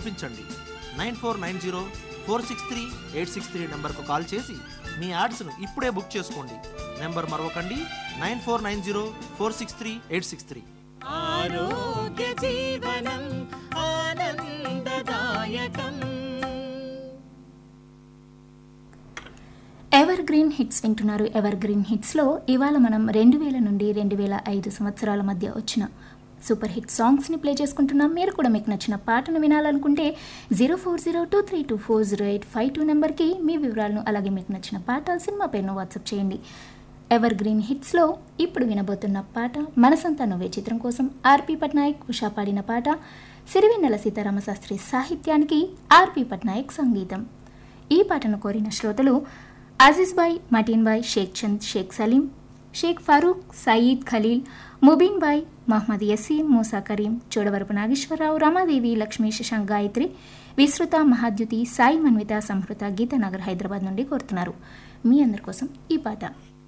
గుర్తించండి nine four nine zero four six three eight six three నెంబర్కు call చేసి మీ యాడ్స్ను ఇప్పుడే బుక్ చేసుకోండి నెంబర్ మరొకండి nine four nine zero four six three eight six three ఆరోగ్య జీవనం ఆనందదాయకం ఎవర్ గ్రీన్ హిట్స్ వింటున్నారు ఎవర్ గ్రీన్ హిట్స్లో ఇవాళ మనం రెండు వేల నుండి రెండు వేల ఐదు సంవత్సరాల మధ్య వచ్చిన సూపర్ హిట్ సాంగ్స్ని ప్లే చేసుకుంటున్నాం మీరు కూడా మీకు నచ్చిన పాటను వినాలనుకుంటే zero four zero two three two four zero eight five two నెంబర్కి మీ వివరాలను అలాగే మీకు నచ్చిన పాట సినిమా పేరును వాట్సాప్ చేయండి ఎవర్ గ్రీన్ హిట్స్లో ఇప్పుడు వినబోతున్న పాట మనసంతా నువ్వే చిత్రం కోసం ఆర్పి పట్నాయక్ ఉషా పాడిన పాట సిరివెన్నెల సీతారామ శాస్త్రి సాహిత్యానికి ఆర్పి పట్నాయక్ సంగీతం ఈ పాటను కోరిన శ్రోతలు అజీజ్ బాయ్ మటీన్ బాయ్ షేక్ చంద్ షేక్ సలీం షేక్ ఫరూక్ సయీద్ ఖలీల్ ముబీన్ బాయ్ మహమ్మద్ యసీం మూసా కరీం చోడవరపు నాగేశ్వరరావు రమాదేవి లక్ష్మీ శశాంక్ గాయత్రి విస్తృత మహాద్యుతి సాయి మన్విత సంహృత గీతానగర్ హైదరాబాద్ నుండి కోరుతున్నారు మీ అందరి కోసం ఈ పాట